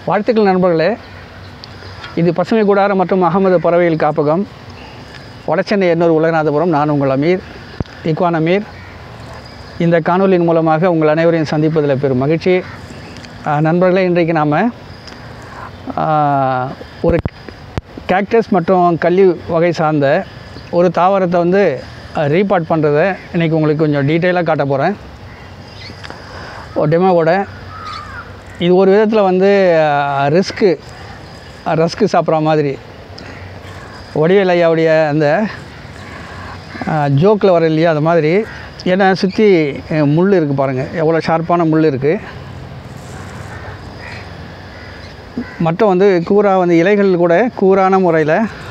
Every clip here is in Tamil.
வாழ்த்துக்கள் நண்பர்களே இது பசுமை கூடாரம் மற்றும் அகமது பறவைகள் காப்பகம் வடசென்னை எண்ணூர் உலகநாதபுரம் நான் உங்கள் அமீர் இக்வான் அமீர் இந்த காணொலியின் மூலமாக உங்கள் அனைவரையும் சந்திப்பதில் பெரும் மகிழ்ச்சி ஆஹ் நண்பர்களே இன்றைக்கு நாம் ஒரு கேக்டஸ் மற்றும் கள்ளி வகை சார்ந்த ஒரு தாவரத்தை வந்து ரீபார்ட் பண்ணுறதை இன்றைக்கி உங்களுக்கு கொஞ்சம் டீட்டெயிலாக காட்ட போகிறேன் ஒரு டெமோவோட இது ஒரு விதத்தில் வந்து ரிஸ்க்கு ரஸ்க்கு சாப்பிட்ற மாதிரி வடிவேல் ஐயாவுடைய அந்த ஜோக்கில் வர இல்லையா அது மாதிரி ஏன்னா சுற்றி முள் இருக்குது பாருங்கள் எவ்வளோ ஷார்ப்பான முள் இருக்குது மற்ற வந்து கூரா வந்து இலைகள் கூட கூரான முறையில்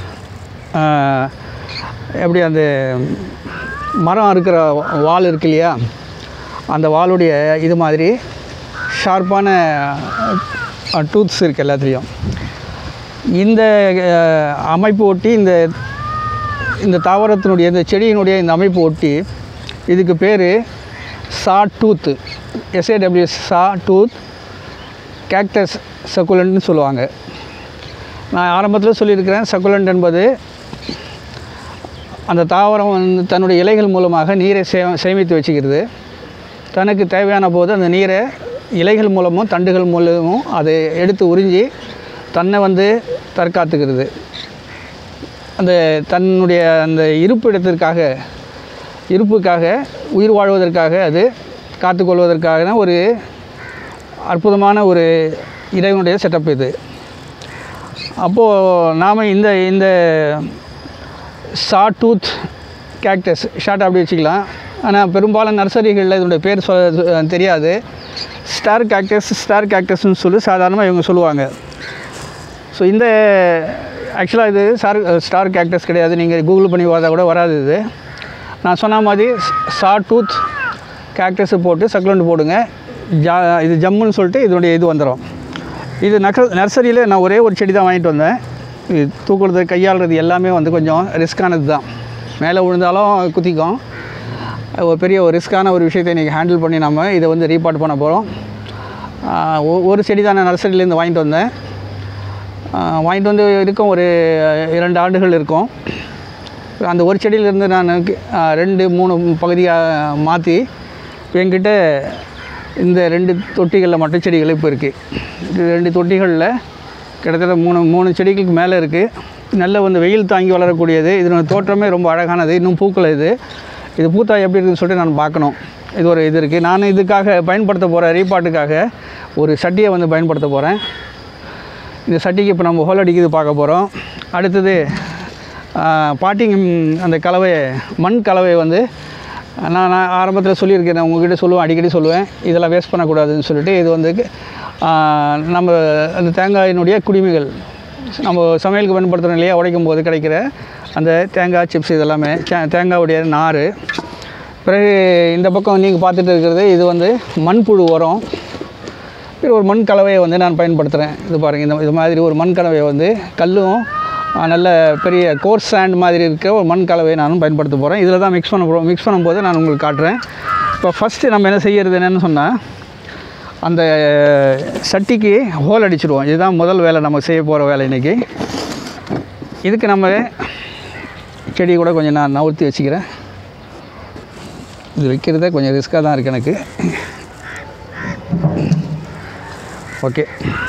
எப்படி அந்த மரம் இருக்கிற வால் இருக்கு இல்லையா அந்த வாளுடைய இது மாதிரி ஷார்ப்பான டூத்ஸ் இருக்குது எல்லாத்துலேயும் இந்த அஹ், அமைப்பு ஒட்டி இந்த இந்த தாவரத்தினுடைய இந்த செடியினுடைய இந்த அமைப்பு ஒட்டி இதுக்கு பேர் சா டூத் எஸ்ஏடபிள்யூஎஸ் சா டூத் கேக்டஸ் சக்குலண்ட்னு சொல்லுவாங்க நான் ஆரம்பத்தில் சொல்லியிருக்கிறேன் சக்குலண்ட் என்பது அந்த தாவரம் வந்து தன்னுடைய இலைகள் மூலமாக நீரை சே சேமித்து வச்சுக்கிறது தனக்கு தேவையான போது அந்த நீரை இலைகள் மூலமும் தண்டுகள் மூலமும் அதை எடுத்து உறிஞ்சி தன்னை வந்து தற்காத்துக்கிறது அந்த தன்னுடைய அந்த இருப்பிடத்திற்காக இருப்புக்காக உயிர் வாழ்வதற்காக அது காத்துக்கொள்வதற்காக ஒரு அற்புதமான ஒரு இறைவனுடைய செட்டப் இது அப்போது நாம் இந்த இந்த ஷா டூத் கேக்டஸ் ஷார்ட் அப்படி வச்சுக்கலாம் ஆனால் பெரும்பாலும் நர்சரிகளில் இதனுடைய பேர் சொல்ல தெரியாது ஸ்டார் கேக்டஸ் ஸ்டார் கேக்டஸ்னு சொல்லி சாதாரணமாக இவங்க சொல்லுவாங்க ஸோ இந்த ஆக்சுவலாக இது ஸ்டார் ஸ்டார் கேக்டஸ் கிடையாது நீங்கள் கூகுள் பண்ணி பார்த்தா கூட வராது இது நான் சொன்ன மாதிரி ஷா டூத் கேக்டஸை போட்டு சக்லண்ட் போடுங்க ஜா இது ஜம்முன்னு சொல்லிட்டு இதனுடைய இது வந்துடும் இது நக நர்சரியில் நான் ஒரே ஒரு செடி தான் வாங்கிட்டு வந்தேன் இது தூக்குறது கையாளுறது எல்லாமே வந்து கொஞ்சம் ரிஸ்க்கானது தான் மேலே விழுந்தாலும் குத்திக்கும் ஒரு பெரிய ஒரு ரிஸ்க்கான ஒரு விஷயத்தை இன்றைக்கி ஹேண்டில் பண்ணி நம்ம இதை வந்து ரீபார்ட் பண்ண போகிறோம் ஒரு செடி தான் நான் நர்சரியிலேருந்து வாங்கிட்டு வந்தேன் ஆஹ் வாங்கிட்டு வந்து இருக்கும் ஒரு இரண்டு ஆண்டுகள் இருக்கும் அந்த ஒரு செடியிலேருந்து நான் ஆஹ் ரெண்டு மூணு பகுதியாக மாற்றி இப்போ என்கிட்ட இந்த ரெண்டு தொட்டிகளில் மட்டும் செடிகள் இப்போ இருக்குது இது ரெண்டு தொட்டிகளில் கிட்டத்தட்ட மூணு மூணு செடிகளுக்கு மேலே இருக்குது நல்ல வந்து வெயில் தாங்கி வளரக்கூடியது இதனோட தோற்றமே ரொம்ப அழகானது இன்னும் பூக்கள் இது இது பூத்தா எப்படி இருக்குன்னு சொல்லிட்டு நான் பார்க்கணும் இது ஒரு இது இருக்குது நான் இதுக்காக பயன்படுத்த போகிற ரீபாட்டுக்காக ஒரு சட்டியை வந்து பயன்படுத்த போகிறேன் இந்த சட்டிக்கு இப்போ நம்ம ஹோல் அடிக்கிறது பார்க்க போகிறோம் அடுத்தது பாட்டிங் அந்த கலவையை மண் கலவையை வந்து நான் நான் ஆரம்பத்தில் சொல்லியிருக்கேன் நான் உங்ககிட்ட சொல்லுவேன் அடிக்கடி சொல்லுவேன் இதெல்லாம் வேஸ்ட் பண்ணக்கூடாதுன்னு சொல்லிட்டு இது வந்து ஆ, நம்ம அந்த தேங்காயினுடைய குடிமைகள் நம்ம சமையலுக்கு பயன்படுத்துகிறோம் இல்லையா உடைக்கும் போது கிடைக்கிற அந்த தேங்காய் சிப்ஸ் இதெல்லாமே தே- தேங்காவுடைய நார் பிறகு இந்த பக்கம் நீங்கள் பார்த்துட்டு இருக்கிறது இது வந்து மண்புழு உரம் இது ஒரு மண் கலவையை வந்து நான் பயன்படுத்துகிறேன் இது பாருங்கள் இந்த இது மாதிரி ஒரு மண் கலவையை வந்து கல்லும் ஆ, நல்ல பெரிய கோர்ஸ் சாண்ட் மாதிரி இருக்க ஒரு மண் கலவையை நானும் பயன்படுத்த போகிறேன் இதில் தான் மிக்ஸ் பண்ண போகிறோம் மிக்ஸ் பண்ணும்போது நான் உங்களுக்கு காட்டுறேன் இப்போ ஃபஸ்ட்டு நம்ம என்ன செய்யறது என்னென்னு சொன்னால் அந்த சட்டிக்கு ஹோல் அடிச்சிடுவோம் இதுதான் முதல் வேலை நம்ம செய்ய போகிற வேலை இன்றைக்கி இதுக்கு நம்ம செடி கூட கொஞ்சம் நான் நவுர்த்தி வச்சுக்கிறேன் இது வைக்கிறதே கொஞ்சம் ரிஸ்க்காக தான் இருக்குது எனக்கு ஓகே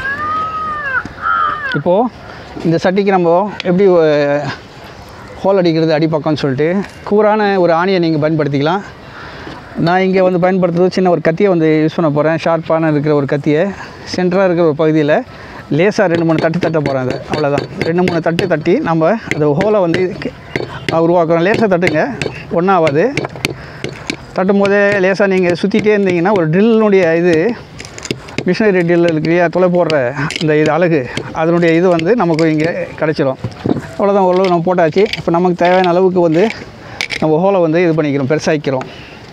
இப்போது இந்த சட்டிக்கு நம்ம எப்படி ஹோல் அடிக்கிறது அடிப்பக்கம்னு சொல்லிட்டு கூரான ஒரு ஆணியை நீங்கள் பயன்படுத்திக்கலாம் நான் இங்கே வந்து பயன்படுத்துறது சின்ன ஒரு கத்தியை வந்து யூஸ் பண்ண போகிறேன் ஷார்ப்பான இருக்கிற ஒரு கத்தியை சென்டராக இருக்கிற ஒரு பகுதியில் லேசாக ரெண்டு மூணு தட்டு தட்ட போகிறேன் அதை அவ்வளோதான் ரெண்டு மூணு தட்டு தட்டி நம்ம அந்த ஹோலை வந்து க- உருவாக்குறோம் லேசாக தட்டுங்க ஒன்றாவது தட்டும் போதே லேசாக நீங்கள் சுற்றிட்டே இருந்தீங்கன்னா ஒரு ட்ரில்லுடைய இது மிஷினரி ட்ரில் இருக்கு இல்லையா துளை போடுற இந்த இது அழகு அதனுடைய இது வந்து நமக்கு இங்கே கிடச்சிரும் அவ்வளோதான் ஓரளவு நம்ம போட்டாச்சு இப்போ நமக்கு தேவையான அளவுக்கு வந்து நம்ம ஹோலை வந்து இது பண்ணிக்கிறோம் பெருசாக்கிக்கிறோம்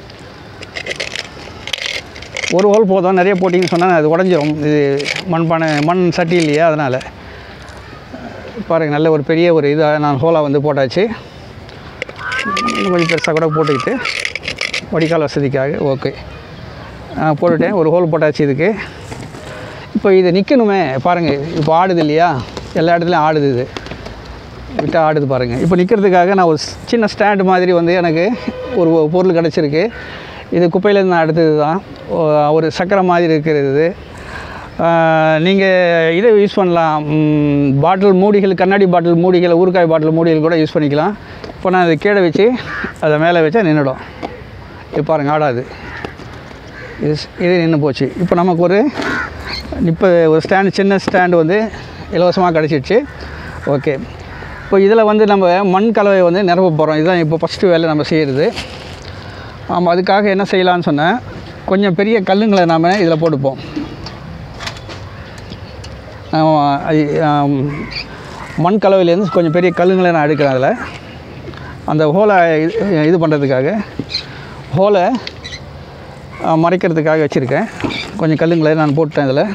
ஒரு ஹோல் போதும் நிறைய போட்டிங்கன்னு சொன்னால் அது உடஞ்சிரும் இது மண்பானை மண் சட்டி இல்லையா அதனால் பாருங்கள் நல்ல ஒரு பெரிய ஒரு இதாக நான் ஹோலாக வந்து போட்டாச்சு இன்னும் கொஞ்சம் பெருசாக கூட போட்டுக்கிட்டு வடிகால் வசதிக்காக ஓகே போட்டுட்டேன் ஒரு ஹோல் போட்டாச்சு இதுக்கு இப்போ இது நிற்கணுமே பாருங்கள் இப்போ ஆடுது இல்லையா எல்லா இடத்துலையும் ஆடுது இது விட்டால் ஆடுது பாருங்கள் இப்போ நிற்கிறதுக்காக நான் ஒரு ஸ்- சின்ன ஸ்டாண்டு மாதிரி வந்து எனக்கு ஒரு பொருள் கிடச்சிருக்கு இது குப்பையிலேருந்து நான் எடுத்தது தான் ஒ- ஒரு சக்கரை மாதிரி இருக்கிறது இது நீங்கள் இதை யூஸ் பண்ணலாம் பாட்டில் மூடிகள் கண்ணாடி பாட்டில் மூடிகள் ஊறுகாய் பாட்டில் மூடிகள் கூட யூஸ் பண்ணிக்கலாம் இப்போ நான் இதை கீழே வச்சு அதை மேலே வச்சா நின்றுடும் இப்போ பாருங்க ஆடாது இது ஸ்- இது நின்று போச்சு இப்போ நமக்கு ஒரு இப்போ ஒரு ஸ்டாண்டு சின்ன ஸ்டாண்டு வந்து இலவசமாக கிடச்சிடுச்சு ஓகே இப்போ இதில் வந்து நம்ம மண் கலவை வந்து நிரப்ப போகிறோம் இதுதான் இப்போ ஃபஸ்ட்டு வேலை நம்ம செய்கிறது ஆமாம் அதுக்காக என்ன செய்யலாம்னு சொன்னேன் கொஞ்சம் பெரிய கல்லுங்களை நாம் இதில் போட்டுப்போம் ஆமா, ஐ- ஆம், மண் கலவையிலேருந்து கொஞ்சம் பெரிய கல்லுங்களை நான் எடுக்கிறேன் அதில் அந்த ஹோலை இது- இது பண்ணுறதுக்காக ஹோலை ஆ, மறைக்கிறதுக்காக வச்சுருக்கேன் கொஞ்சம் கல்லுங்களை நான் போட்டேன் இதில்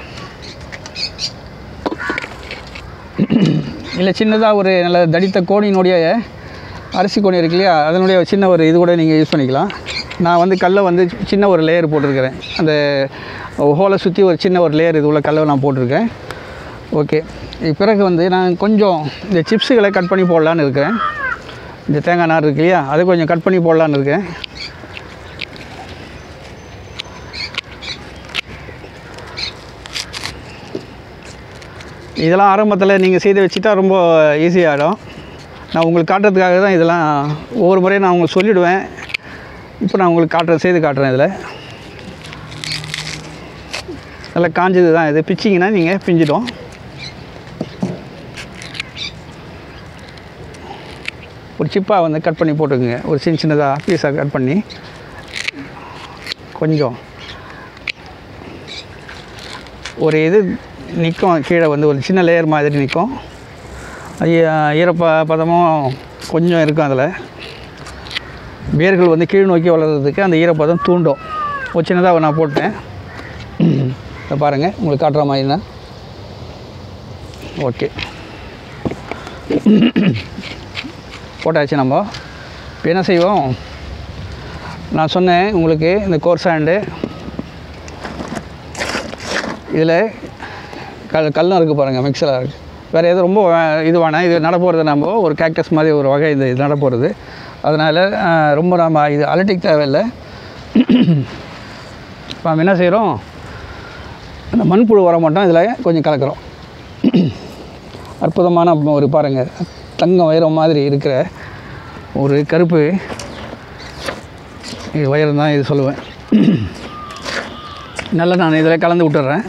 இல்லை சின்னதாக ஒரு நல்ல தடித்த கோணியினுடைய அரிசி கோணி இருக்கு இல்லையா அதனுடைய சின்ன ஒரு இது கூட நீங்கள் யூஸ் பண்ணிக்கலாம் நான் வந்து கல்லை வந்து சின்ன ஒரு லேயர் போட்டிருக்கிறேன் அந்த ஹோலை சுற்றி ஒரு சின்ன ஒரு லேயர் இது உள்ள கல்லை நான் போட்டிருக்கேன் ஓகே இது பிறகு வந்து நான் கொஞ்சம் இந்த சிப்ஸுகளை கட் பண்ணி போடலான்னு இருக்கேன் இந்த தேங்காய் நார் இருக்கு இல்லையா அதை கொஞ்சம் கட் பண்ணி போடலான்னு இருக்கேன் இதெல்லாம் ஆரம்பத்தில் நீங்கள் செய்து வச்சுட்டா ரொம்ப ஈஸியாகிடும் நான் உங்களுக்கு காட்டுறதுக்காக தான் இதெல்லாம் ஒவ்வொரு முறையும் நான் உங்களுக்கு சொல்லிவிடுவேன் இப்போ நான் உங்களுக்கு காட்டுறேன் செய்து காட்டுறேன் இதில் நல்லா காஞ்சது தான் இது பிச்சிங்கன்னா நீங்கள் பிஞ்சிடும் ஒரு சிப்பாக வந்து கட் பண்ணி போட்டுக்குங்க ஒரு சின்ன சின்னதாக பீஸாக கட் பண்ணி கொஞ்சம் ஒரு இது நிற்கும் கீழே வந்து ஒரு சின்ன லேயர் மாதிரி நிற்கும் அது ஈ- ஈரப்ப பதமும் கொஞ்சம் இருக்கும் அதில் வேர்கள் வந்து கீழ் நோக்கி வளர்கிறதுக்கு அந்த ஈரப்பதம் தூண்டும் ஒரு சின்னதாக நான் போட்டேன் இதை பாருங்கள் உங்களுக்கு காட்டுற மாதிரினா ஓகே போட்டாச்சு நம்ம இப்போ என்ன செய்வோம் நான் சொன்னேன் உங்களுக்கு இந்த கோர் சாண்டு இதில் கல் கல்லும் இருக்குது பாருங்கள் மிக்சராக இருக்குது வேறு எதுவும் ரொம்ப வே- இது வேணாம் இது நட போகிறது நம்ம ஒரு கேக்டஸ் மாதிரி ஒரு வகை இந்த இது நட போகிறது அதனால் ரொம்ப நம்ம இது அலட்டிக் தேவையில்லை இப்போ நம்ம என்ன செய்கிறோம் அந்த மண்புழு வர மட்டும் இதில் கொஞ்சம் கலக்கிறோம் அற்புதமான ஒரு பாருங்கள் தங்கம் வைரம் மாதிரி இருக்கிற ஒரு கருப்பு இது வைரம் தான் இது சொல்லுவேன் நல்லா நான் இதில் கலந்து விட்டுறேன்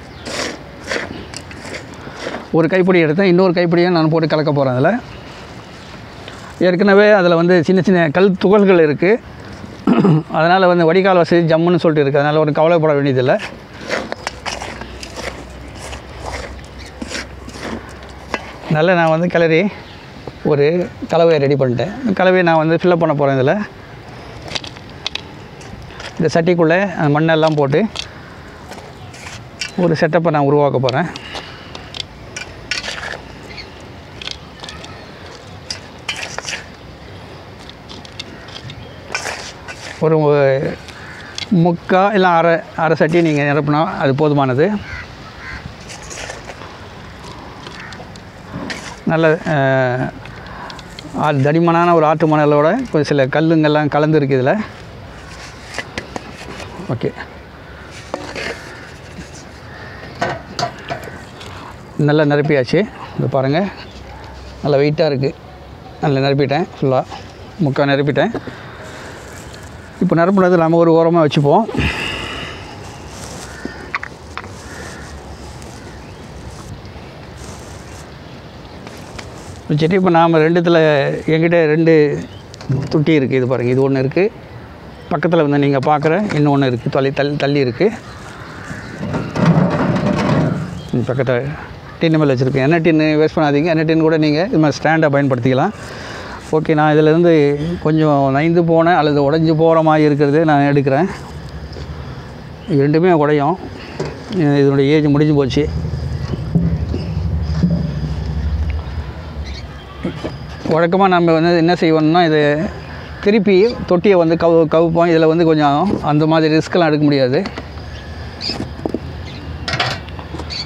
ஒரு கைப்பிடி எடுத்தேன் இன்னொரு கைப்பிடியும் நான் போட்டு கலக்க போகிறேன் அதில் ஏற்கனவே அதில் வந்து சின்ன சின்ன கல் துகள்கள் இருக்குது அதனால் வந்து வடிகால் வசதி ஜம்முன்னு சொல்லிட்டு இருக்குது அதனால் ஒரு கவலைப்பட வேண்டியதில்லை நல்லா நான் வந்து கிளறி ஒரு கலவையை ரெடி பண்ணிட்டேன் இந்த கலவையை நான் வந்து ஃபில்லப் பண்ண போகிறேன் இதில் இந்த சட்டிக்குள்ளே அந்த மண்ணெல்லாம் போட்டு ஒரு செட்டப்பை நான் உருவாக்க போகிறேன் ஒரு முக்கா இல்லை அரை அரை சட்டி நீங்கள் நிரப்புனா அது போதுமானது நல்ல அஹ், ஆ- தடிமனான ஒரு ஆட்டு மணலோட கொஞ்சம் சில கல்லுங்கள்லாம் கலந்துருக்கு இதில் ஓகே நல்லா நிரப்பியாச்சு இது பாருங்கள் நல்லா வெயிட்டாக இருக்குது நல்லா நிரப்பிட்டேன் ஃபுல்லாக முக்கால் நிரப்பிட்டேன் இப்போ நிரப்புனது நம்ம ஒரு ஓரமாக வச்சுப்போம் வச்சுட்டு இப்போ நாம் ரெண்டுத்தில் என்கிட்ட ரெண்டு துட்டி இருக்குது இது பாருங்கள் இது ஒன்று இருக்குது பக்கத்தில் வந்து நீங்கள் பார்க்குற இன்னொன்று இருக்குது தள்ளி தள்ளி தள்ளி இருக்குது பக்கத்தில் டின்னு மேலே வச்சுருக்கேன் என்ன டின்னு வேஸ்ட் பண்ணாதீங்க என்ன டின் கூட நீங்கள் இது மாதிரி ஸ்டாண்டாக பயன்படுத்திக்கலாம் ஓகே நான் இதிலேருந்து கொஞ்சம் நைந்து போன அல்லது உடஞ்சி போகிற மாதிரி இருக்கிறது நான் எடுக்கிறேன் இது ரெண்டுமே உடையும் இது- இதனுடைய ஏஜ் முடிஞ்சு போச்சு வழக்கமாக நம்ம வந்து என்ன செய்வோம்னா இது திருப்பி தொட்டியை வந்து கவு கவுப்போம் இதில் வந்து கொஞ்சம் அந்த மாதிரி ரிஸ்க்கெல்லாம் எடுக்க முடியாது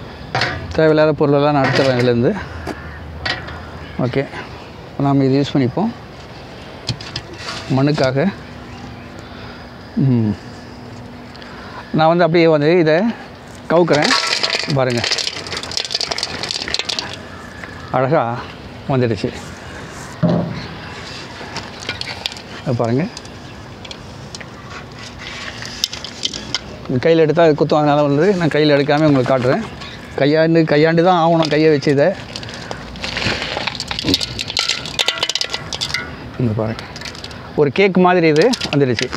தேவையில்லாத பொருளெல்லாம் நான் எடுத்துடுறேன் இதுலேருந்து ஓகே இப்போ நாம் இது யூஸ் பண்ணிப்போம் மண்ணுக்காக ம். நான் வந்து அப்படியே வந்து இதை கவுக்குறேன் பாருங்கள் அழகாக வந்துடுச்சு அது பாருங்கள் கையில் எடுத்தால் அது குத்தும் அதனால் வந்து நான் கையில் எடுக்காமல் உங்களுக்கு காட்டுறேன் கையாண்டு கையாண்டு தான் ஆகணும் கையை வச்சு இதை இங்க பாருங்க ஒரு கேக் மாதிரி இது வந்துடுச்சு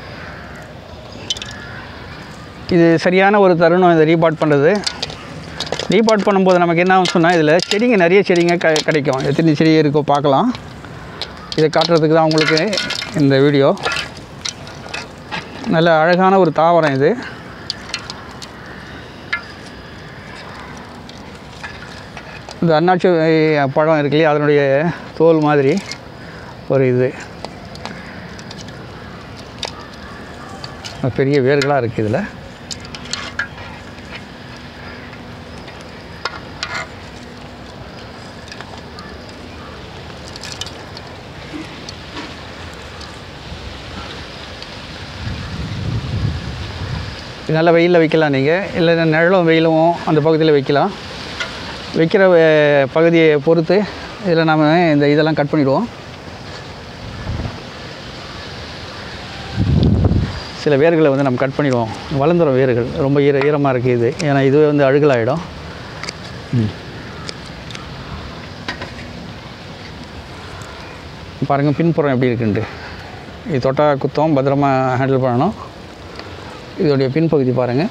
இது சரியான ஒரு தருணம் இதை ரீபாட் பண்ணுறது ரீபாட் பண்ணும்போது நமக்கு என்ன ஆகும் சொன்னால் இதில் செடிங்க நிறைய செடிங்க க கிடைக்கும் எத்தனை செடி இருக்கோ பார்க்கலாம் இதை காட்டுறதுக்கு தான் உங்களுக்கு இந்த வீடியோ நல்ல அழகான ஒரு தாவரம் இது இந்த அன்னாச்சி பழம் இருக்கு இல்லையா அதனுடைய தோல் மாதிரி ஒரு இது பெரிய வேர்களாக இருக்குது இதில் இது நல்ல வெயிலில் வைக்கலாம் நீங்கள் இல்லை நிழலும் வெயிலும் அந்த பகுதியில் வைக்கலாம் வைக்கிற அஹ், பகுதியை பொறுத்து இதில் நாம் இந்த இதெல்லாம் கட் பண்ணிவிடுவோம் சில வேர்களை வந்து நம்ம கட் பண்ணிடுவோம் வளர்ந்துடும் வேர்கள் ரொம்ப ஈர ஈரமாக இருக்குது இது ஏன்னா இதுவே வந்து அழுகலாயிடும் ம். பாருங்கள் பின்புறம் எப்படி இருக்குன்ட்டு இது தொட்டால் குத்தம் பத்திரமா ஹேண்டில் பண்ணணும் இதோடைய பின்பகுதி பாருங்கள்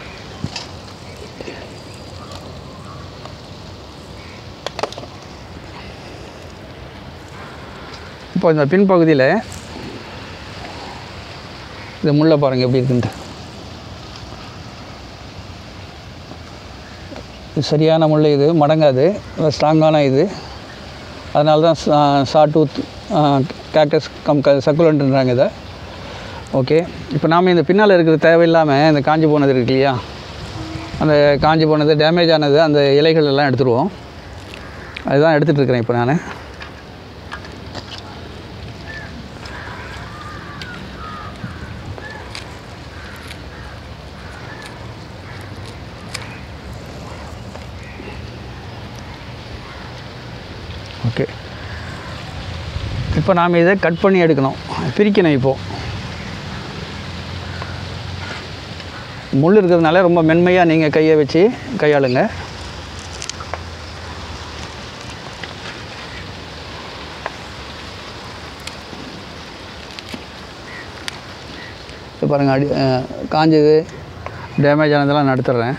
இப்போ இந்த பின்பகுதியில் இந்த முள்ளை பாருங்கள் எப்படி இருக்குன்ட்டு இது சரியான முள் இது மடங்காது ஸ்ட்ராங்கான இது அதனால தான் சா டூத் கேக்டஸ் கம் க சக்குலன்ட்ன்றாங்க இதை ஓகே இப்போ நாம் இந்த பின்னால் இருக்கிற தேவையில்லாமல் இந்த காஞ்சி போனது இருக்கு இல்லையா அந்த காஞ்சி போனது டேமேஜ் ஆனது அந்த இலைகள் எல்லாம் எடுத்துருவோம் அதுதான் எடுத்துகிட்டு இருக்கிறேன் இப்போ நான் ஓகே இப்போ நாம் இதை கட் பண்ணி எடுக்கணும் பிரிக்கணும் இப்போது முள் இருக்கிறதுனால ரொம்ப மென்மையாக நீங்கள் கையை வச்சு கையாளுங்க இப்போ பாருங்கள் அடி அஹ், காஞ்சது டேமேஜ் ஆனதெல்லாம் நான் எடுத்துடுறேன்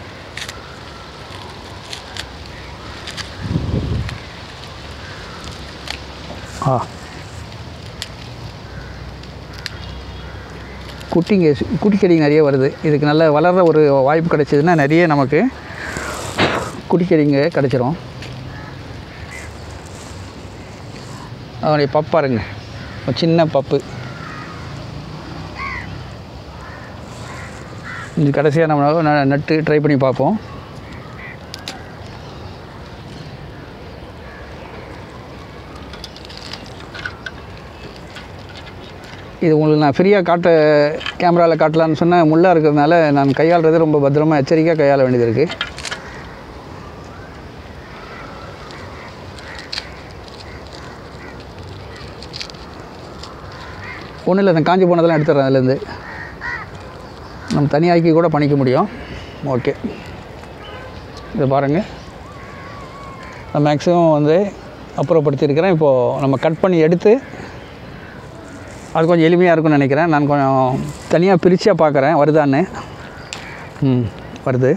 ஆ குட்டிங்க குட்டி செடிங்க நிறைய வருது இதுக்கு நல்ல வளர்கிற ஒரு வாய்ப்பு கிடைச்சதுன்னா நிறைய நமக்கு குட்டி செடிங்க கிடைச்சிரும் அதனுடைய பப்பு பாருங்க ஒரு சின்ன பப்பு இது கடைசியாக நம்ம ந- நட்டு ட்ரை பண்ணி பார்ப்போம் இது உங்களுக்கு நான் ஃப்ரீயாக காட்ட கேமராவில் காட்டலான்னு சொன்னால் முள்ளாக இருக்கிறதுனால நான் கையாளுறது ரொம்ப பத்திரமா எச்சரிக்கையாக கையாள வேண்டியது இருக்குது ஒன்றும் இல்லை நான் காஞ்சி போனதெல்லாம் எடுத்துடுறேன் அதுலேருந்து நம்ம தனியாக்கி கூட பண்ணிக்க முடியும் ஓகே இதை பாருங்கள் நான் மேக்ஸிமம் வந்து அப்புறப்படுத்தியிருக்கிறேன் இப்போது நம்ம கட் பண்ணி எடுத்து அது கொஞ்சம் எளிமையாக இருக்கும்னு நினைக்கிறேன் நான் கொஞ்சம் தனியாக பிரிச்சாக பார்க்குறேன் வருதான்னு ம் வருது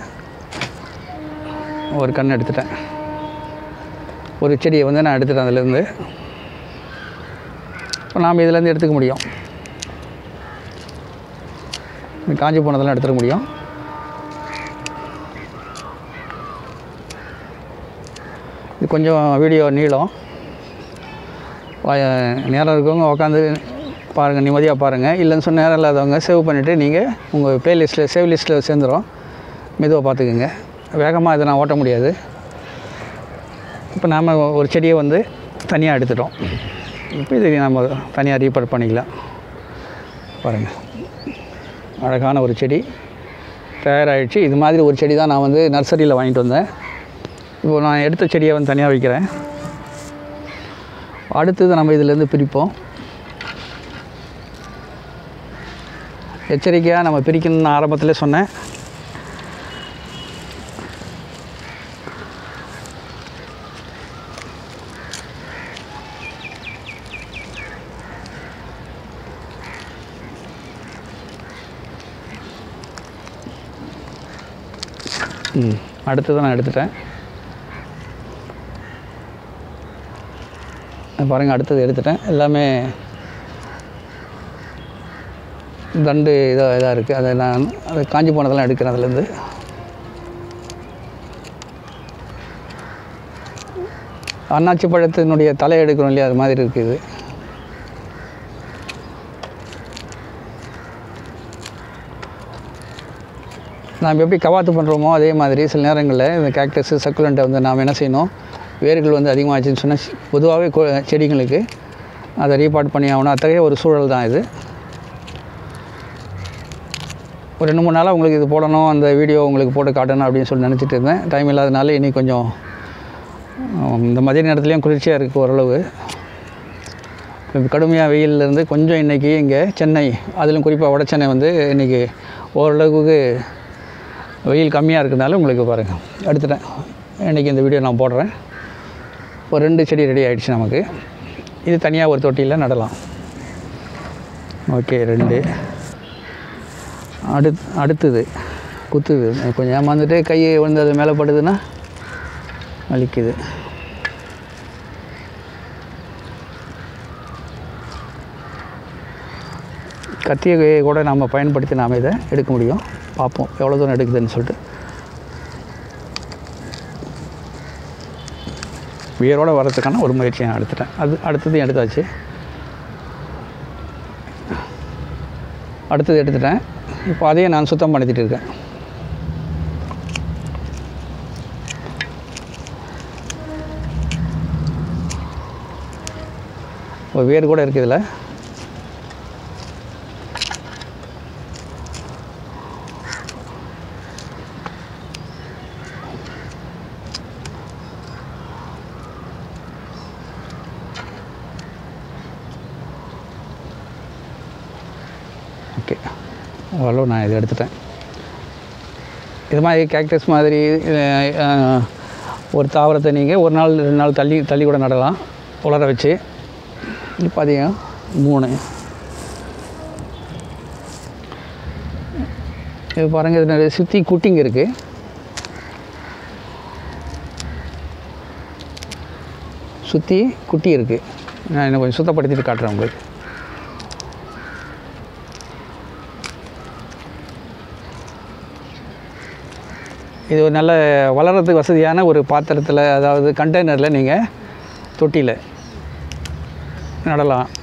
ஒரு கண் எடுத்துட்டேன் ஒரு செடியை வந்து நான் எடுத்துட்டேன் அதுலேருந்து இப்போ நாம் இதுலேருந்து எடுத்துக்க முடியும் இந்த காஞ்சி போனதெல்லாம் எடுத்துக்க முடியும் இது கொஞ்சம் வீடியோ நீளம் வா- நேரம் இருக்கவங்க உட்காந்து பாருங்கள் நிம்மதியாக பாருங்கள் இல்லைன்னு சொன்ன நேரம் இல்லாதவங்க சேவ் பண்ணிவிட்டு நீங்கள் உங்கள் ப்ளேலிஸ்ட்டில் சேவ் லிஸ்ட்டில் சேர்ந்துரும் மெதுவாக பார்த்துக்குங்க வேகமாக இதை நான் ஓட்ட முடியாது இப்போ நாம் ஒரு செடியை வந்து தனியாக எடுத்துட்டோம் இப்போ இதை நம்ம தனியாக ரீபார்ட் பண்ணிக்கலாம் பாருங்கள் அழகான ஒரு செடி தயாராகிடுச்சு இது மாதிரி ஒரு செடி தான் நான் வந்து நர்சரியில் வாங்கிட்டு வந்தேன் இப்போ நான் எடுத்த செடியை வந்து தனியாக வைக்கிறேன் அடுத்தது நம்ம இதிலேருந்து பிரிப்போம் எச்சரிக்கையாக நம்ம பிரிக்கணும்னு ஆரம்பத்திலே சொன்னேன் ம் அடுத்தது நான் எடுத்துட்டேன் பாருங்கள் அடுத்தது எடுத்துட்டேன் எல்லாமே தண்டு இதாக இதாக இருக்குது அதை நான் அதை காஞ்சி போனதெல்லாம் எடுக்கிறேன் அதுலேருந்து அன்னாச்சி பழத்தினுடைய தலை எடுக்கிறோம் இல்லையா அது மாதிரி இருக்குது நாம் எப்படி கவாத்து பண்ணுறோமோ அதே மாதிரி சில நேரங்களில் இந்த கேக்டஸு சக்குலண்ட்டை வந்து நாம் என்ன செய்யணும் வேர்கள் வந்து அதிகமாகிடுச்சுன்னு சொன்னால் பொதுவாகவே கொ- செடிங்களுக்கு அதை ரீபார்ட் பண்ணி ஆகணும் அத்தகைய ஒரு சூழல் தான் இது ஒரு ரெண்டு மூணு நாளாக உங்களுக்கு இது போடணும் அந்த வீடியோ உங்களுக்கு போட்டு காட்டணும் அப்படின்னு சொல்லி நினச்சிட்டு இருந்தேன் டைம் இல்லாதனால இனி கொஞ்சம் உம், இந்த மதிய நேரத்துலேயும் குளிர்ச்சியாக இருக்குது ஓரளவு இப்ப கடுமையாக வெயில்லேருந்து கொஞ்சம் இன்றைக்கி இங்கே சென்னை அதிலும் குறிப்பாக வட சென்னை வந்து இன்றைக்கி ஓரளவுக்கு வெயில் கம்மியாக இருக்கிறதுனால உங்களுக்கு பாருங்கள் எடுத்துட்டேன் இன்றைக்கி இந்த வீடியோ நான் போடுறேன் ஒரு ரெண்டு செடி ரெடி ஆயிடுச்சு நமக்கு இது தனியாக ஒரு தொட்டியில் நடலாம் ஓகே ரெண்டு அடுத் அடுத்தது குத்துது கொஞ்சம் ஏமாந்துட்டு கையை விழுந்து அது மேலே படுதுன்னா வலிக்குது கத்தியை கூட நாம் பயன்படுத்தி நாம் இதை எடுக்க முடியும் பார்ப்போம் எவ்வளோ தூரம் எடுக்குதுன்னு சொல்லிட்டு வேரோடு வர்றதுக்கான ஒரு முயற்சியை நான் எடுத்துட்டேன் அது அடுத்தது எடுத்தாச்சு அடுத்தது எடுத்துட்டேன் இப்போ அதையே நான் சுத்தம் படுத்திட்டு இருக்கேன் ஒரு வேர் கூட இருக்குது இதில் ஓகே ஓரளவு நான் இதை எடுத்துட்டேன் இது மாதிரி கேக்டஸ் மாதிரி அஹ், அஹ், ஒரு தாவரத்தை நீங்கள் ஒரு நாள் ரெண்டு நாள் தள்ளி தள்ளி கூட நடலாம் உலர வச்சு இப்போ அதிகம் மூணு இது பாருங்கள் இது நிறைய சுற்றி குட்டிங்க இருக்குது சுற்றி குட்டி இருக்குது நான் இன்னும் கொஞ்சம் சுத்தப்படுத்திட்டு காட்டுறேன் உங்களுக்கு இது ஒரு நல்ல வளர்கிறதுக்கு வசதியான ஒரு பாத்திரத்தில் அதாவது கண்டெய்னரில் நீங்கள் தொட்டியில் நடலாம்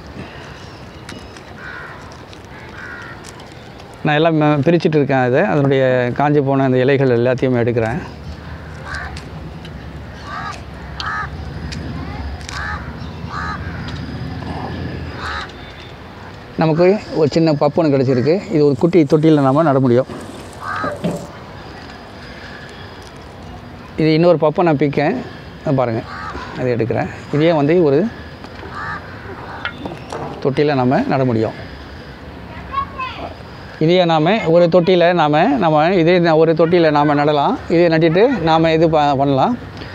நான் எல்லாம் ம- பிரிச்சுட்டு இருக்கேன் அதை அதனுடைய காஞ்சி போன அந்த இலைகள் எல்லாத்தையும் எடுக்கிறேன் நமக்கு ஒரு சின்ன பப்பு ஒன்று கிடச்சிருக்கு இது ஒரு குட்டி தொட்டியில் நாம நட முடியும் இது இன்னொரு பப்பை நான் பிக்கேன் அதை பாருங்கள் அதை எடுக்கிறேன் இதே வந்து ஒரு தொட்டியில் நம்ம நட முடியும் இதையே நாம் ஒரு தொட்டியில் நாம் நம்ம இதே ந- ஒரு தொட்டியில் நாம் நடலாம் இதை நட்டிட்டு நாம் இது ப பண்ணலாம்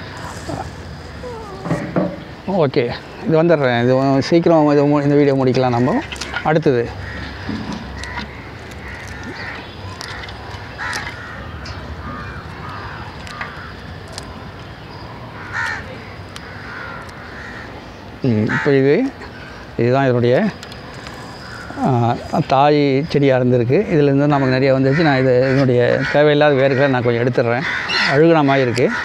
ஓகே இது வந்துடுறேன் இது சீக்கிரம் இது மு- இந்த வீடியோ முடிக்கலாம் நம்ம அடுத்தது ம், இப்போ இது இதுதான் இதனுடைய ஆ, தாய் செடியாக இருந்திருக்கு இதுலேருந்து நமக்கு நிறைய வந்துச்சு நான் இது இதனுடைய தேவையில்லாத வேர்களை நான் கொஞ்சம் எடுத்துடுறேன் அழுகுன மாதிரி இருக்குது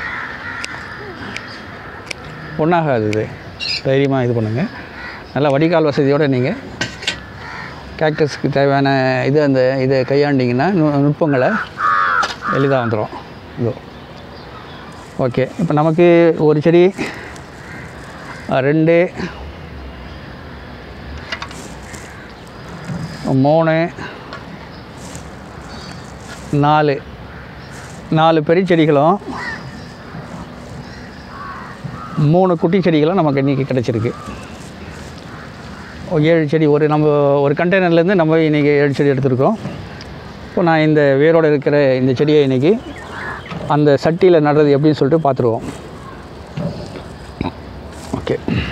ஒன்றாகாது இது தைரியமாக இது பண்ணுங்கள் நல்லா வடிகால் வசதியோடு நீங்கள் கேக்டஸ்க்கு தேவையான இது அந்த இதை கையாண்டிங்கன்னா நு நுட்பங்களை எளிதாக வந்துடும் இதோ ஓகே இப்போ நமக்கு ஒரு செடி அஹ், ரெண்டு மூணு நாலு நாலு பெரிய செடிகளும் மூணு குட்டி செடிகளும் நமக்கு இன்றைக்கி கிடச்சிருக்கு ஒரு ஏழு செடி ஒரு நம்ம ஒரு கண்டெய்னர்லேருந்து நம்ம இன்றைக்கி ஏழு செடி எடுத்திருக்கோம் இப்போ நான் இந்த வேரோடு இருக்கிற இந்த செடியை இன்றைக்கி அந்த சட்டியில் நடுறது எப்படின்னு சொல்லிட்டு பார்த்துருவோம் ஓகே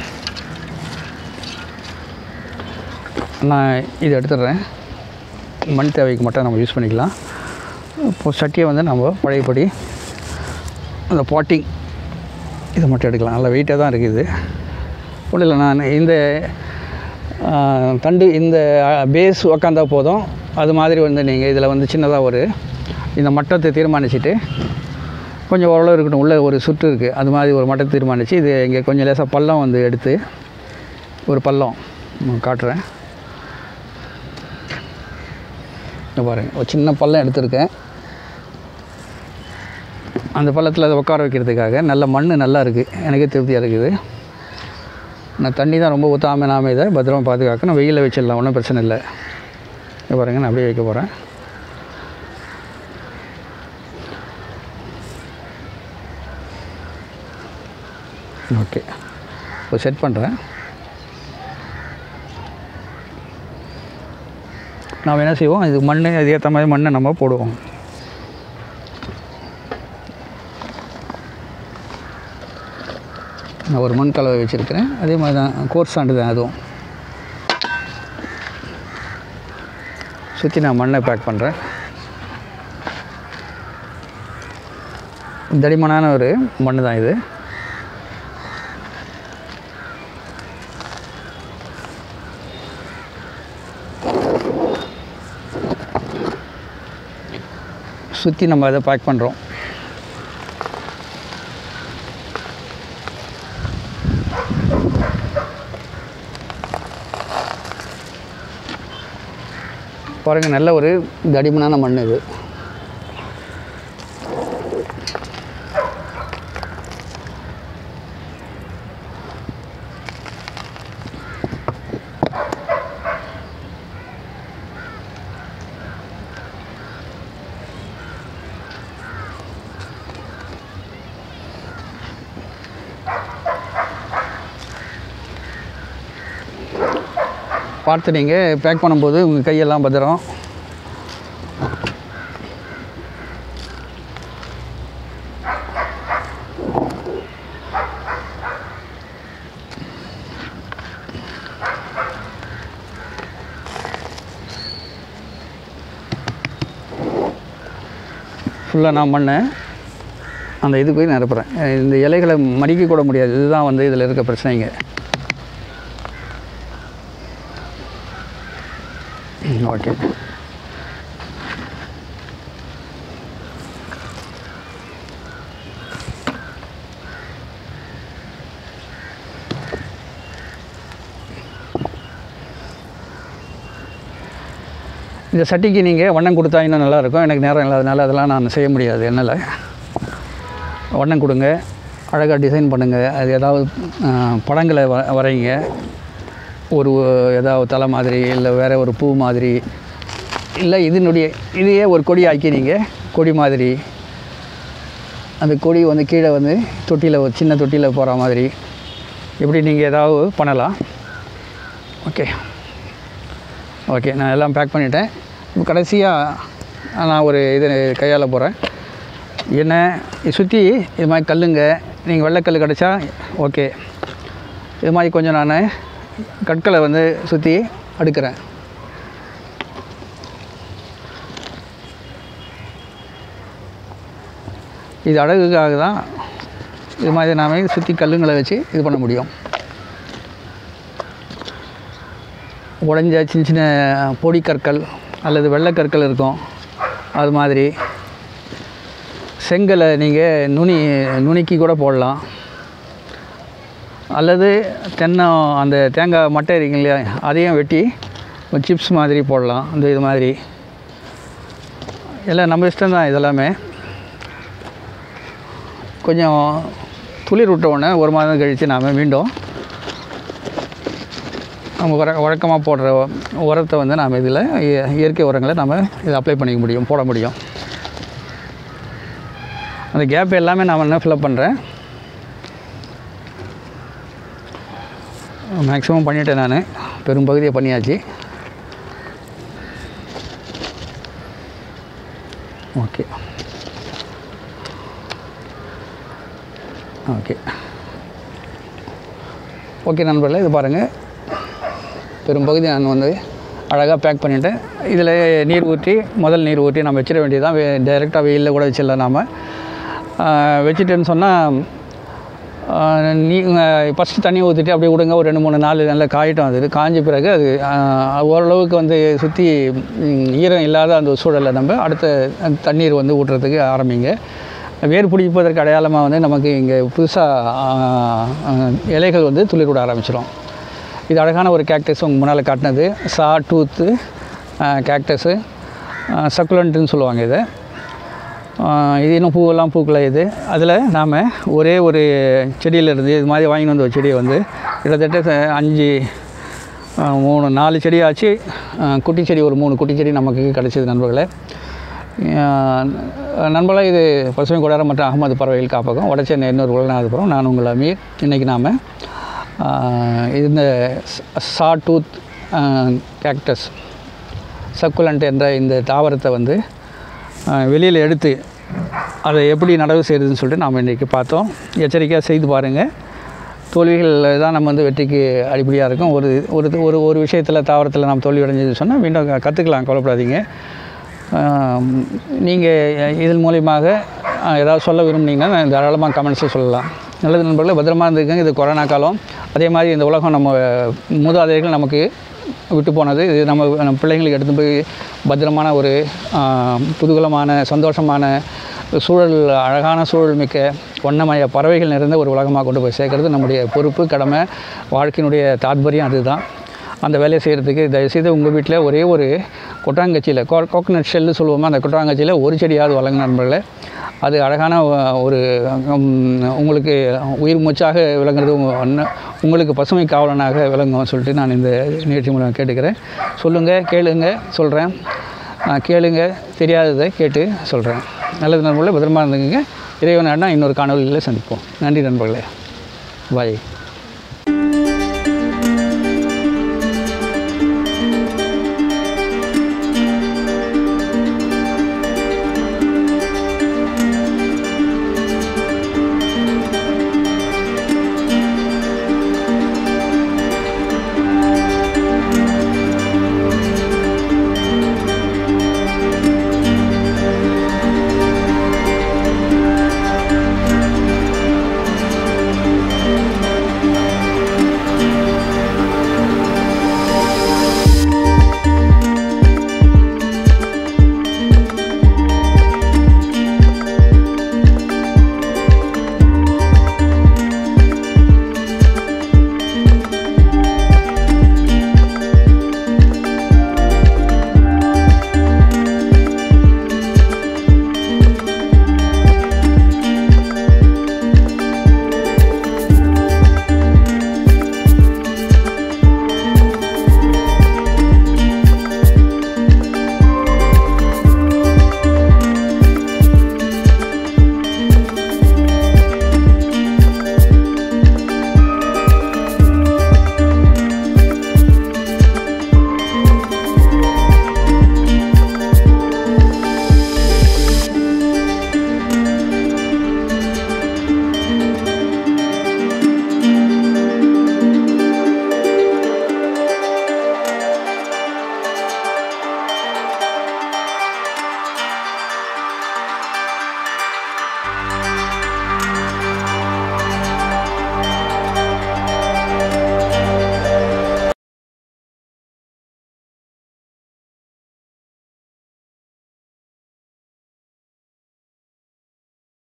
நான் இது எடுத்துடுறேன் மண் தேவைக்கு மட்டும் நம்ம யூஸ் பண்ணிக்கலாம் இப்போ சட்டியை வந்து நம்ம பழையபடி அந்த பாட்டிங் இதை மட்டும் எடுக்கலாம் நல்லா வெயிட்டாக தான் இருக்குது ஒன்றும் இல்லை நான் இந்த ஆ, தண்டு இந்த பேஸ் உக்காந்தா போதும் அது மாதிரி வந்து நீங்கள் இதில் வந்து சின்னதாக ஒரு இந்த மட்டத்தை தீர்மானிச்சுட்டு கொஞ்சம் ஓரளவு இருக்கட்டும் உள்ளே ஒரு சுற்று இருக்குது அது மாதிரி ஒரு மட்டத்தை தீர்மானித்து இது இங்கே கொஞ்சம் லேசாக பள்ளம் வந்து எடுத்து ஒரு பள்ளம் நான் காட்டுறேன் இங்க பாருங்க ஒரு சின்ன பள்ளம் எடுத்திருக்கேன் அந்த பள்ளத்தில் அதை உட்கார வைக்கிறதுக்காக நல்ல மண் நல்லா இருக்குது எனக்கே திருப்தியாக இருக்குது நான் தண்ணி தான் ரொம்ப ஊற்றாமல் நாம இதை பத்திரமா பாதுகாக்க நான் வெயிலில் வச்சிடலாம் ஒன்றும் பிரச்சனை இல்லை இங்க பாருங்க நான் அப்படியே வைக்க போகிறேன் ஓகே இப்போ செட் பண்ணுறேன் நாம் என்ன செய்வோம் இது மண் அது ஏற்ற மாதிரி மண்ணை நம்ம போடுவோம் நான் ஒரு மண் கலவை வச்சுருக்கிறேன் அதே மாதிரி தான் கோர்ஸ் சாண்டு தான் அதுவும் சுற்றி நான் மண்ணை பேக் பண்ணுறேன் தடிமனான ஒரு மண் தான் இது சுற்றி நம்ம அதை பேக் பண்ணுறோம் பாருங்கள் நல்ல ஒரு தடிமனான மண் இது பார்த்து நீங்கள் பேக் பண்ணும்போது உங்கள் கையெல்லாம் பத்திரம் ஃபுல்லாக நான் பண்ணேன் அந்த இது போய் நிரப்புறேன் இந்த இலைகளை மடிக்க கூட முடியாது இதுதான் வந்து இதில் இருக்க பிரச்சனைங்க ம், ஓகே இந்த சட்டிக்கு நீங்கள் வண்ணம் கொடுத்தா இன்னும் நல்லாயிருக்கும் எனக்கு நேரம் இல்லாதனால அதெல்லாம் நான் செய்ய முடியாது என்னால் வண்ணம் கொடுங்க அழகாக டிசைன் பண்ணுங்கள் அது ஏதாவது ஆ, படங்களை வ வரைங்க ஒரு ஏதாவது தலை மாதிரி இல்லை வேறு ஒரு பூ மாதிரி இல்லை இதனுடைய இதையே ஒரு கொடி ஆக்கி நீங்கள் கொடி மாதிரி அந்த கொடி வந்து கீழே வந்து தொட்டியில் ஒரு சின்ன தொட்டியில் போகிற மாதிரி இப்படி நீங்கள் ஏதாவது பண்ணலாம் ஓகே ஓகே நான் எல்லாம் பேக் பண்ணிட்டேன் இப்போ கடைசியாக நான் ஒரு இது கையாள போகிறேன் என்ன சுற்றி இது மாதிரி கல்லுங்க நீங்கள் வெள்ளைக்கல் கிடச்சா ஓகே இது மாதிரி கொஞ்சம் நான் கற்களை வந்து சுற்றி அடுக்கிறேன் இது அழகுக்காக தான் இது மாதிரி நாம சுற்றி கல்லுங்களை வச்சு இது பண்ண முடியும் உடைஞ்ச சின்ன சின்ன பொடி கற்கள் அல்லது வெள்ளைக்கற்கள் இருக்கும் அது மாதிரி செங்கலை நீங்கள் நுனி நுனிக்கி கூட போடலாம் அல்லது தென்னை அந்த தேங்காய் மட்டை இருக்கு இல்லையா அதையும் வெட்டி சிப்ஸ் மாதிரி போடலாம் இந்த இது மாதிரி எல்லாம் நம்ம இஷ்டம் தான் இதெல்லாமே கொஞ்சம் துளிர் விட்ட உடனே ஒரு மாதம் கழித்து நாம் மீண்டும் நம்ம வர வழக்கமாக போடுற உரத்தை வந்து நாம் இதில் இய- இயற்கை உரங்களை நாம் இதை அப்ளை பண்ணிக்க முடியும் போட முடியும் அந்த கேப் எல்லாமே நான் என்ன ஃபில்அப் பண்ணுறேன் மேக்ஸிமம் பண்ணிட்டேன் நான் பெரும்பகுதியை பண்ணியாச்சு ஓகே ஓகே ஓகே நண்பர்களே இது பாருங்கள் பெரும்பகுதி நான் வந்து அழகாக பேக் பண்ணிவிட்டேன் இதில் நீர் ஊற்றி முதல் நீர் ஊற்றி நம்ம வச்சிட வேண்டியதான் டைரெக்டாக வெயிலில் கூட வச்சிடலாம் நாம் வச்சுட்டேன்னு சொன்னால் நீ ஃபஸ்ட்டு தண்ணி ஊற்றிட்டு அப்படியே விடுங்க ஒரு ரெண்டு மூணு நாள் நல்லா காயட்டும் அது காஞ்ச பிறகு அது ஆஹ், ஓரளவுக்கு வந்து சுற்றி ஈரம் இல்லாத அந்த சூழலில் நம்ம அடுத்த அந்த தண்ணீர் வந்து ஊட்டுறதுக்கு ஆரம்பிங்க வேர் பிடிப்பதற்கு அடையாளமாக வந்து நமக்கு இங்கே புதுசாக இலைகள் வந்து துளிர் விட ஆரம்பிச்சிடும் இது அழகான ஒரு கேக்டஸ் உங்கள் முன்னால் காட்டினது சா டூத்து கேக்டஸு சக்குலண்ட்டுன்னு சொல்லுவாங்க இதை ஆஹ் இது இன்னும் பூவெல்லாம் பூக்கல இது அதில் நாம் ஒரே ஒரு செடியிலேருந்து இது மாதிரி வாங்கிட்டு வந்த ஒரு செடியை வந்து கிட்டத்தட்ட ச- அஞ்சு ஆஹ் மூணு நாலு செடி ஆச்சு ஆஹ் குட்டி செடி ஒரு மூணு குட்டி செடி நமக்கு கிடச்சிது நண்பர்களே ஆஹ் நண்பர்களே இது பசுமை கூடாரம் மற்றும் அகமது பறவைகள் காப்பகம் வடச்சென்னை இன்னொரு உலகநாதபுரம் நான் உங்கள் அமீர் இன்றைக்கி நாம் இந்த சா டூத் கேக்டஸ் சக்குலண்ட் என்ற இந்த தாவரத்தை வந்து வெளியில் எடுத்து அதை எப்படி நடவு செய்கிறதுன்னு சொல்லிட்டு நாம் இன்றைக்கி பார்த்தோம் எச்சரிக்கையாக செய்து பாருங்கள் தோல்விகள் தான் நம்ம வந்து வெற்றிக்கு அடிப்படையாக இருக்கும் ஒரு ஒரு ஒரு ஒரு விஷயத்தில் தாவரத்தில் நாம் தோல்வி அடைஞ்சது சொன்னால் மீண்டும் கற்றுக்கலாம் கவலைப்படாதீங்க நீங்கள் இதன் மூலியமாக ஆஹ், ஏதாவது சொல்ல விரும்புனீங்கன்னா தாராளமாக கமெண்ட்ஸில் சொல்லலாம் நல்லது நண்பர்களே பத்திரமா இருந்துக்குங்க இது கொரோனா காலம் அதே மாதிரி இந்த உலகம் நம்ம மூதாதையர்கள் நமக்கு விட்டு போனது இது நம்ம நம்ம பிள்ளைங்களுக்கு எடுத்து போய் பத்திரமான ஒரு ஆஹ், குதூகலமான சந்தோஷமான சூழல் அழகான சூழல் மிக்க வண்ணமய பறவைகள் நிறைந்த ஒரு உலகமாக கொண்டு போய் சேர்க்கறது நம்முடைய பொறுப்பு கடமை வாழ்க்கையினுடைய தாத்பரியம் அதுதான் அந்த வேலையை செய்கிறதுக்கு தயவுசெய்து உங்கள் வீட்டில் ஒரே ஒரு கொட்டாங்கச்சியில் கோ கோகனட் ஷெல்லு சொல்லுவோமா அந்த கொட்டாங்கச்சியில் ஒரு செடியாவது வழங்க நண்பர்களே அது அழகான அஹ், ஒரு உம், உங்களுக்கு உயிர் மூச்சாக விளங்குறது உங்க- அன்ன- உங்களுக்கு பசுமை காவலனாக விளங்கும் சொல்லிட்டு நான் இந்த நிகழ்ச்சி மூலம் கேட்டுக்கிறேன் சொல்லுங்கள் கேளுங்க சொல்கிறேன் கேளுங்க தெரியாததை கேட்டு சொல்கிறேன் நல்லது நண்பர்களே பத்திரமா இருந்துங்க இறைவன் இன்னொரு காணொலியில் சந்திப்போம் நன்றி நண்பர்களே பாய்